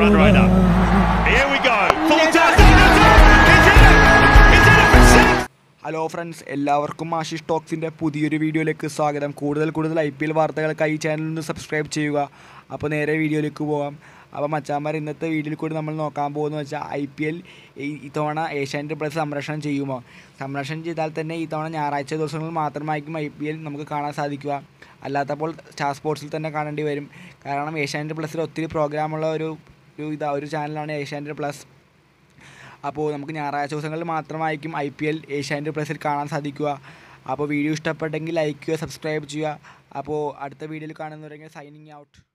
run rider. Here we go. Full touch. He's in it. He's in it for six. Hello friends എല്ലാവർക്കും ആശിഷ് ടോക്സിൻ്റെ പുതിയൊരു വീഡിയോയിലേക്ക് സ്വാഗതം കൂടുതൽ കൂടുതൽ ഐ പി എൽ വാർത്തകൾക്കായി ഈ ചാനൽ ഒന്ന് സബ്സ്ക്രൈബ് ചെയ്യുക അപ്പോൾ നേരെ വീഡിയോയിലേക്ക് പോകാം അപ്പോൾ മച്ചാന്മാർ ഇന്നത്തെ വീഡിയോയിൽ കൂടി നമ്മൾ നോക്കാൻ പോകുന്നത് വെച്ചാൽ ഐ പി എൽ ഇത്തവണ ഏഷ്യാനെറ്റ് പ്ലസ് സംരക്ഷണം ചെയ്യുമോ സംരക്ഷണം ചെയ്താൽ തന്നെ ഇത്തവണ ഞായറാഴ്ച ദിവസങ്ങളിൽ മാത്രമായിരിക്കും ഐ പി എൽ നമുക്ക് കാണാൻ സാധിക്കുക അല്ലാത്തപ്പോൾ സ്റ്റാർ സ്പോർട്സിൽ തന്നെ കാണേണ്ടി വരും കാരണം ഏഷ്യാനെറ്റ് പ്ലസിൽ ഒത്തിരി പ്രോഗ്രാമുള്ള ഒരു ഒരു ഇതാ ഒരു ചാനലാണ് ഏഷ്യാനെറ്റ് പ്ലസ് അപ്പോൾ നമുക്ക് ഞായറാഴ്ച ദിവസങ്ങളിൽ മാത്രമായിരിക്കും ഐ പി എൽ ഏഷ്യാനെറ്റ് പ്ലസിൽ കാണാൻ സാധിക്കുക അപ്പോൾ വീഡിയോ ഇഷ്ടപ്പെട്ടെങ്കിൽ ലൈക്ക് ചെയ്യുക സബ്സ്ക്രൈബ് ചെയ്യുക അപ്പോൾ അടുത്ത വീഡിയോയിൽ കാണുന്നവരെങ്കിൽ സൈനിങ് ഔട്ട്